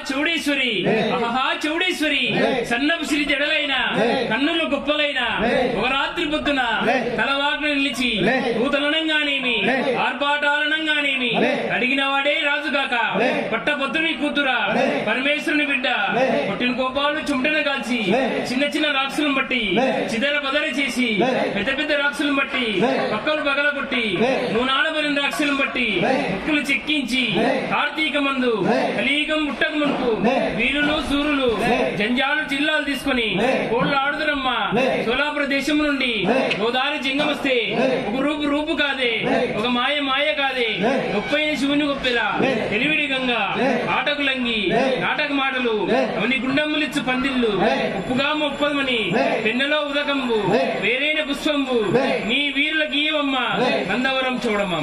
చౌడేశ్వరి ఆహా చౌడేశ్వరి సన్నపు సిరి జడలైన కన్నులు గొప్పలైన ఒక రాత్రి పొద్దున తలవాగ్న నిలిచి కూతలనంగానేమి ఆర్భాటాలనంగానేమి అడిగిన వాడే రాజుగాక పట్టభద్రుని కూతురా పరమేశ్వరుని బిడ్డ పుట్టిన కోపాలు చుంటన కాల్చి చిన్న చిన్న రాక్షసులను బట్టి చిదర బదర చేసి పెద్ద పెద్ద రాక్షసులను బట్టి పక్కలు పగల కొట్టి నూనాల బలిన రాక్షసులను బట్టి ముక్కులు చెక్కించి కార్తీక మందు కలియుగం ముట్టక మునుపు వీరులు సూరులు జంజాలు జిల్లాలు తీసుకుని కోళ్ళ ఆడుదరమ్మ సోలాపుర దేశం నుండి గోదావరి జింగమస్తే ఒక రూపు రూపు కాదే ఒక మాయ మాయ కాదే గొప్పైన శివుని గొప్పెరా తెలివిడి గంగ ఆటకు లంగి నాటక మాటలు అవని గుండమ్ములిచ్చు పందిళ్ళు ఉప్పుగా మొప్పమని పెన్నెలో ఉదకంబు వేరైన పుష్పంబు నీ వీరుల గీయవమ్మ నందవరం చూడమ్మ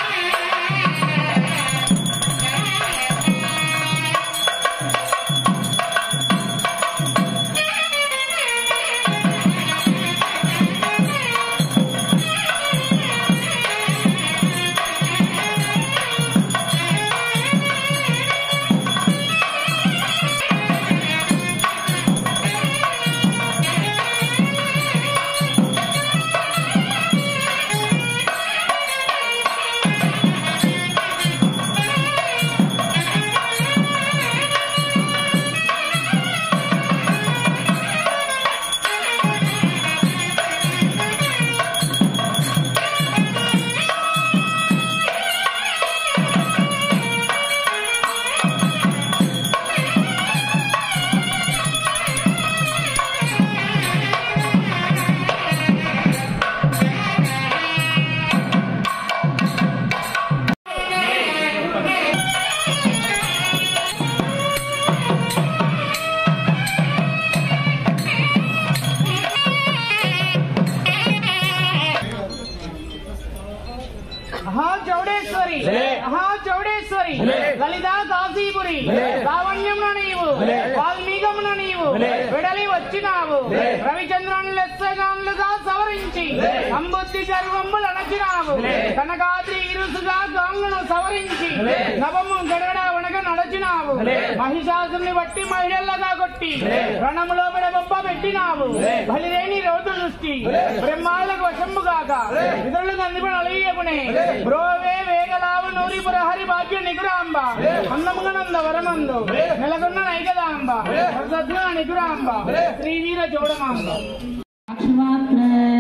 మహా చౌడేశ్వరి మహా చౌడేశ్వరి లలిత కాశీపురి లావణ్యమున నీవు వాల్మీకమున నీవు వెడలి వచ్చినావు రవిచంద్రుని లెస్సగాన్లుగా సవరించి సంబుద్ధి గర్వములు అణచినావు కనకాద్రి ఇరుసుగా గాంగును సవరించి నవము గడగడ వనక నడచినావు మహిషాసుని బట్టి మహిళల్లగా కొట్టి రణములో బొబ్బ పెట్టినావు బలిరేని రోజు దృష్టి బ్రహ్మాలకు వశంబు కాక ఇతరులకు అందిపడి అలయ్యకునే బ్రోవే వేగలావు నూరిపుర హరి భాగ్య నిగురాంబ అన్నముగనంద వరమందు నెలకొన్న నైకదాంబ సద్గుణ నిగురాంబ శ్రీవీర చోడమాంబ అక్షమాత్ర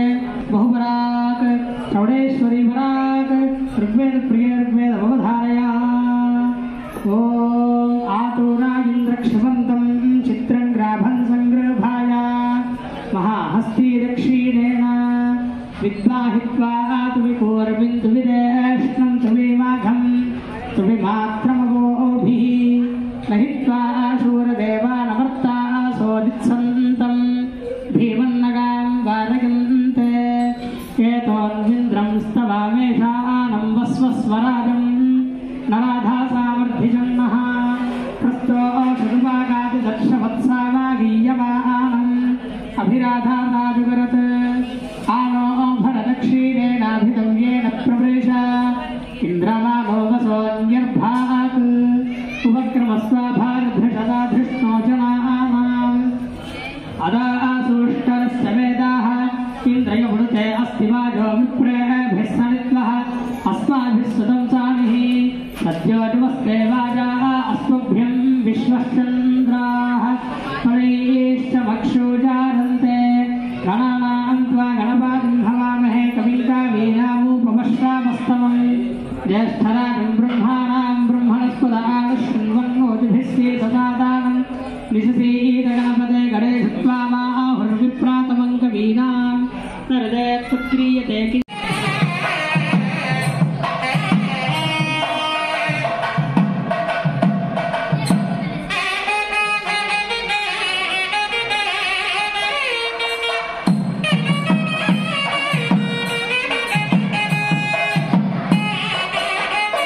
బహుపరాక్ చౌడేశ్వరి పరాక్ ఋగ్వేద ప్రియ ఋగ్వేద అవధారయ ఓం ఆతూరాగింద్రక్షమంతం చిత్రం గ్రాభం సంగ్రహాయ మహాహస్తి దక్షిణేన విద్వాహిత్వా తువికోరవిం తువిదేష్ణం తువిమాఘం తువిమాత్రమవోభిः నహిత్వా శూరదేవానమర్తా సోదిత్సంతం భీమన్నగాం వారగంతే ఏతోన్వింద్రం స్తవామేషానం వస్వస్వరాజం నరాధా సామర్థ్యజన్నః క్రస్తో శతుపాగాది దక్షవత్సావాగీయమానం అభిరాధా సాజుగరత్ ఆనో భరదక్షిణేనాభితవ్యేన ప్రవేశ ఇంద్రమానో వసోన్యర్భాత్ ఉపక్రమస్వాభారధృషదాధృష్ణో జనానాం अदासूष्टरस्य वेदाः इन्द्रयवृते अस्ति वाजो विप्रेभिः सनित्वः अस्माभिः सुतं सामिः सद्यो नमस्ते वाजाः अस्मभ्यं विश्वश्चन्द्राः फलैश्च मक्षुजारन्ते गणानां त्वा गणपातिं हवामहे कवितावीनामुपमश्रामस्तमम् ज्येष्ठराजं ब्रह्माणां ब्रह्मणस्पदानुशृण्वन्नोतिभिः सीतदादानम् निशसीतगणपते गणेशत्वा माहुर्विप्रातमं कवीनां नरदे पुत्रीयते किं Thank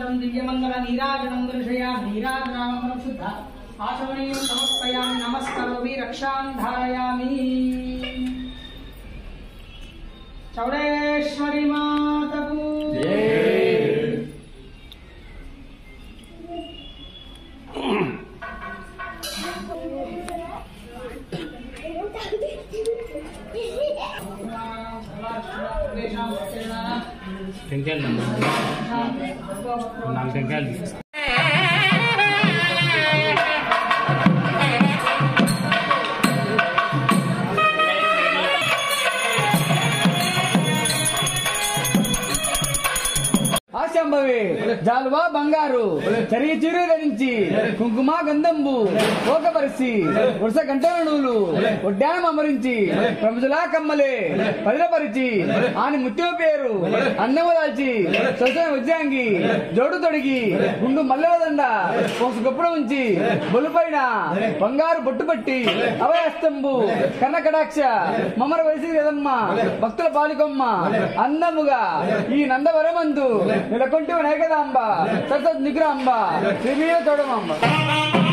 మంత్రం దివ్యమంగళ నీరాజనం దర్శయా నీరాజనామం శుద్ధ ఆశమనీయం సమర్పయామి నమస్కరోమి రక్షాం ధారయామి చౌడేశ్వరి మాతకు టెంకాయలు నాలుగు టెంకాయలు తీసుకో. ఆశంభవి జాలువా బంగారు చరియ చిరు ధరించి కుంకుమ గంధంబు పోకపరిచి వరుస గంటల నూలు ఒడ్డానం అమరించి ప్రముజులా కమ్మలే పదిలపరిచి ఆని ముత్యం పేరు అన్నము దాల్చి సొసన ఉద్యాంగి జోడు తొడిగి గుండు మల్లెల దండ పోసు గొప్పడ ఉంచి బొలుపైన బంగారు బొట్టు పట్టి అభయస్తంబు కన్నకటాక్ష మమర వయసు కదమ్మ భక్తుల పాలికొమ్మ అందముగా ఈ నందవరమందు నెలకొంటి వినాయకదాంబ సతత్ నిగ్రహంబ శ్రీమీయ తోడమాంబ